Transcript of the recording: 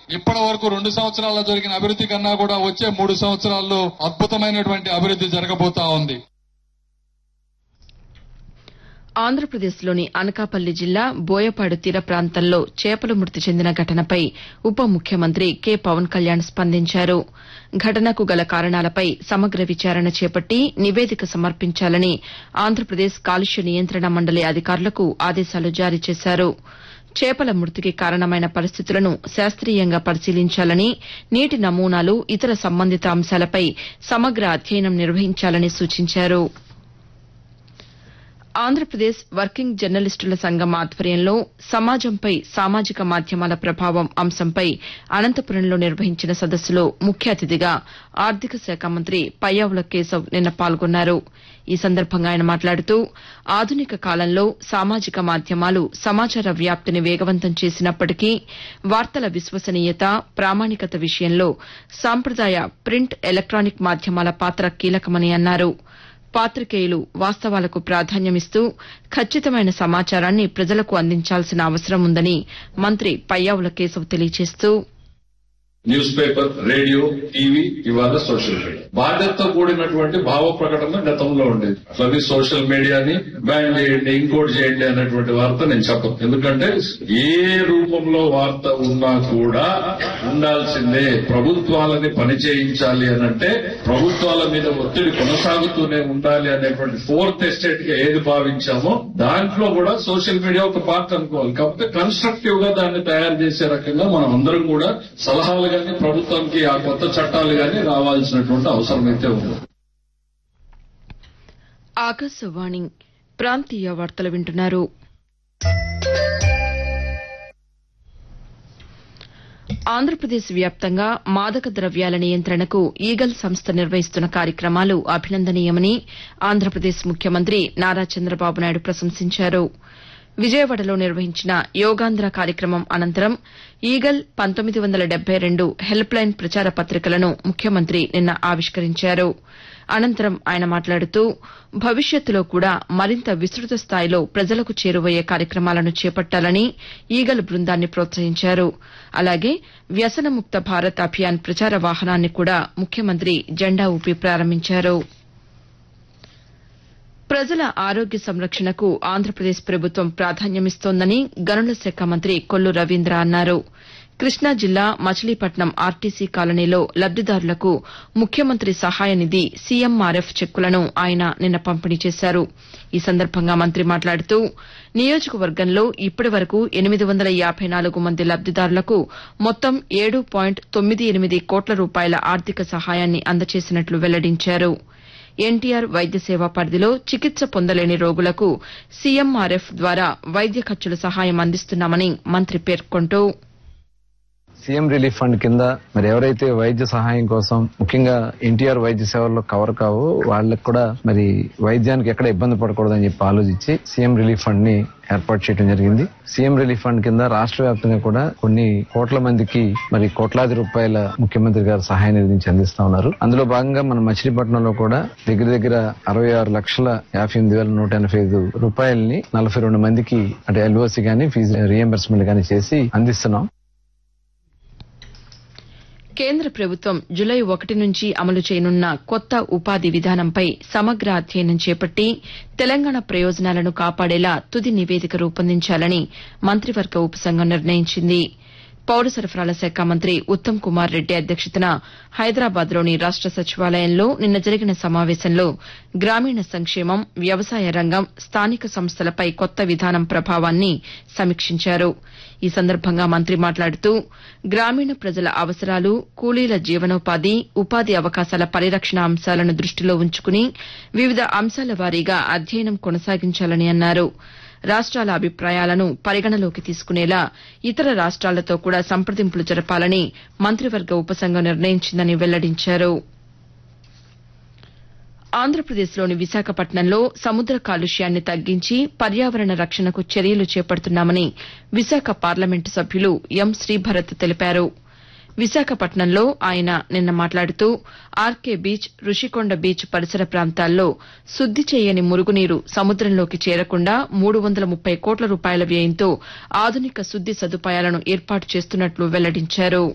ఇప్పటి వరకు రెండు సంవత్సరాల్లో జరిగిన అభివృద్ధి కన్నా కూడా వచ్చే మూడు సంవత్సరాల్లో అద్భుతమైనటువంటి అభివృద్ధి జరగబోతా ఉంది ఆంధ్రప్రదేశ్లోని అనకాపల్లి జిల్లా బోయపాడు తీర ప్రాంతంలో చేపలు మృతి చెందిన ఘటనపై ఉప ముఖ్యమంత్రి కె పవన్ కళ్యాణ్ స్పందించారు ఘటనకు గల కారణాలపై సమగ్ర విచారణ చేపట్టి నివేదిక సమర్పించాలని ఆంధ్రప్రదేశ్ కాలుష్య నియంత్రణ మండలి అధికారులకు ఆదేశాలు జారీ చేశారు చేపల మృతికి కారణమైన పరిస్థితులను శాస్త్రీయంగా పరిశీలించాలని నీటి నమూనాలు ఇతర సంబంధిత అంశాలపై సమగ్ర అధ్యయనం నిర్వహించాలని సూచించారు ఆంధ్రప్రదేశ్ వర్కింగ్ జర్నలిస్టుల సంఘం ఆధ్వర్యంలో సమాజంపై సామాజిక మాధ్యమాల ప్రభావం అంశంపై అనంతపురంలో నిర్వహించిన సదస్సులో ముఖ్య అతిథిగా ఆర్థిక శాఖ మంత్రి పయ్యావుల కేశవ్ నిన్న పాల్గొన్నారు ఈ సందర్భంగా ఆయన మాట్లాడుతూ ఆధునిక కాలంలో సామాజిక మాధ్యమాలు సమాచార వ్యాప్తిని వేగవంతం చేసినప్పటికీ వార్తల విశ్వసనీయత ప్రామాణికత విషయంలో సాంప్రదాయ ప్రింట్ ఎలక్టానిక్ మాధ్యమాల పాత్ర కీలకమని అన్నారు పాతికేయులు వాస్తవాలకు ప్రాధాన్యమిస్తూ ఖచ్చితమైన సమాచారాన్ని ప్రజలకు అందించాల్సిన అవసరం ఉందని మంత్రి పయ్యావుల కేశవ్ తెలియజేస్తూ న్యూస్ పేపర్ రేడియో టీవీ ఇవాళ సోషల్ మీడియా బాధ్యతతో కూడినటువంటి భావ ప్రకటన గతంలో ఉండేది అట్లనే సోషల్ మీడియాని బ్యాన్ చేయండి ఇంకోటి చేయండి అనేటువంటి వార్త నేను చెప్పను ఎందుకంటే ఏ రూపంలో వార్త ఉన్నా కూడా ఉండాల్సిందే ప్రభుత్వాలని పని చేయించాలి అనంటే ప్రభుత్వాల మీద ఒత్తిడి కొనసాగుతూనే ఉండాలి అనేటువంటి ఫోర్త్ ఎస్టేట్ గా ఏది భావించామో దాంట్లో కూడా సోషల్ మీడియా ఒక పార్ట్ అనుకోవాలి కాకపోతే కన్స్ట్రక్టివ్ గా దాన్ని తయారు చేసే రకంగా మనం అందరం కూడా సలహాలు గాని ప్రభుత్వానికి ఆ కొత్త చట్టాలు గాని రావాల్సినటువంటి అవసరం అయితే ఉంది ఆకాశవాణి ప్రాంతీయ వార్తలు వింటున్నారు ఆంధ్రప్రదేశ్ వ్యాప్తంగా మాదక ద్రవ్యాల నియంత్రణకు ఈగల్ సంస్థ నిర్వహిస్తున్న కార్యక్రమాలు అభినందనీయమని ఆంధ్రప్రదేశ్ ముఖ్యమంత్రి నారా చంద్రబాబు నాయుడు ప్రశంసించారు విజయవాడలో నిర్వహించిన యోగాంధ్ర కార్యక్రమం అనంతరం ఈగల్ పంతొమ్మిది వందల డెబ్బై రెండు హెల్ప్ లైన్ ప్రచార పత్రికలను ముఖ్యమంత్రి నిన్న ఆవిష్కరించారు అనంతరం ఆయన మాట్లాడుతూ భవిష్యత్తులో కూడా మరింత విస్తృత స్థాయిలో ప్రజలకు చేరువయ్యే కార్యక్రమాలను చేపట్టాలని ఈగల్ బృందాన్ని ప్రోత్సహించారు అలాగే వ్యసనముక్త భారత్ అభియాన్ ప్రచార వాహనాన్ని కూడా ముఖ్యమంత్రి జెండా ఊపి ప్రారంభించారు ప్రజల ఆరోగ్య సంరక్షణకు ఆంధ్రప్రదేశ్ ప్రభుత్వం ప్రాధాన్యమిస్తోందని గనుల శాఖ మంత్రి కొల్లు రవీంద్ర అన్నారు కృష్ణా జిల్లా మచిలీపట్నం ఆర్టీసీ కాలనీలో లబ్దిదారులకు ముఖ్యమంత్రి సహాయ నిధి సీఎంఆర్ఎఫ్ చెక్కులను ఆయన నిన్న పంపిణీ చేశారు ఈ సందర్భంగా మంత్రి మాట్లాడుతూ నియోజకవర్గంలో ఇప్పటి వరకు ఎనిమిది వందల యాబై నాలుగు మంది లబ్దిదారులకు మొత్తం ఏడు పాయింట్ తొమ్మిది ఎనిమిది కోట్ల రూపాయల ఆర్థిక సహాయాన్ని అందజేసినట్లు వెల్లడించారు ఎన్టీఆర్ వైద్య సేవ పరిధిలో చికిత్స పొందలేని రోగులకు సీఎంఆర్ఎఫ్ ద్వారా వైద్య ఖర్చుల సహాయం అందిస్తున్నామని మంత్రి పేర్కొంటూ సీఎం రిలీఫ్ ఫండ్ కింద మరి ఎవరైతే వైద్య సహాయం కోసం ముఖ్యంగా ఎన్టీఆర్ వైద్య సేవల్లో కవర్ కావు వాళ్ళకి కూడా మరి వైద్యానికి ఎక్కడ ఇబ్బంది పడకూడదని చెప్పి ఆలోచించి సీఎం రిలీఫ్ ఫండ్ ని ఏర్పాటు చేయడం జరిగింది సీఎం రిలీఫ్ ఫండ్ కింద రాష్ట్ర వ్యాప్తంగా కూడా కొన్ని కోట్ల మందికి మరి కోట్లాది రూపాయల ముఖ్యమంత్రి గారు సహాయ నిధి నుంచి అందిస్తా ఉన్నారు అందులో భాగంగా మన మచిలీపట్నంలో కూడా దగ్గర దగ్గర అరవై ఆరు లక్షల యాభై ఎనిమిది వేల నూట ఎనభై ఐదు రూపాయలని నలభై రెండు మందికి అంటే ఎల్ఓసి గానీ ఫీజు రియంబర్స్మెంట్ గానీ చేసి అందిస్తున్నాం కేంద్ర ప్రభుత్వం జులై ఒకటి నుంచి అమలు చేయనున్న కొత్త ఉపాధి విధానంపై సమగ్ర అధ్యయనం చేపట్టి తెలంగాణ ప్రయోజనాలను కాపాడేలా తుది నివేదిక రూపొందించాలని మంత్రివర్గ ఉపసంఘం నిర్ణయించింది పౌర సరఫరాల శాఖ మంత్రి ఉత్తమ్ కుమార్ రెడ్డి అధ్యక్షతన హైదరాబాద్లోని రాష్ట సచివాలయంలో నిన్న జరిగిన సమావేశంలో గ్రామీణ సంక్షేమం వ్యవసాయ రంగం స్థానిక సంస్థలపై కొత్త విధానం ప్రభావాన్ని సమీక్షించారు ఈ సందర్భంగా మంత్రి మాట్లాడుతూ గ్రామీణ ప్రజల అవసరాలు కూలీల జీవనోపాధి ఉపాధి అవకాశాల పరిరక్షణ అంశాలను దృష్టిలో ఉంచుకుని వివిధ అంశాల వారీగా అధ్యయనం కొనసాగించాలని అన్నారు రాష్ట్రాల అభిప్రాయాలను పరిగణలోకి తీసుకునేలా ఇతర రాష్ట్రాలతో కూడా సంప్రదింపులు జరపాలని మంత్రివర్గ ఉపసంఘం నిర్ణయించిందని వెల్లడించారు ఆంధ్రప్రదేశ్లోని విశాఖపట్నంలో సముద్ర కాలుష్యాన్ని తగ్గించి పర్యావరణ రక్షణకు చర్యలు చేపడుతున్నామని విశాఖ పార్లమెంటు సభ్యులు ఎం శ్రీభరత్ తెలిపారు విశాఖపట్నంలో ఆయన నిన్న మాట్లాడుతూ ఆర్కే బీచ్ రుషికొండ బీచ్ పరిసర ప్రాంతాల్లో శుద్ది చేయని మురుగునీరు సముద్రంలోకి చేరకుండా మూడు వందల ముప్పై కోట్ల రూపాయల వ్యయంతో ఆధునిక శుద్ది సదుపాయాలను ఏర్పాటు చేస్తున్నట్లు వెల్లడించారు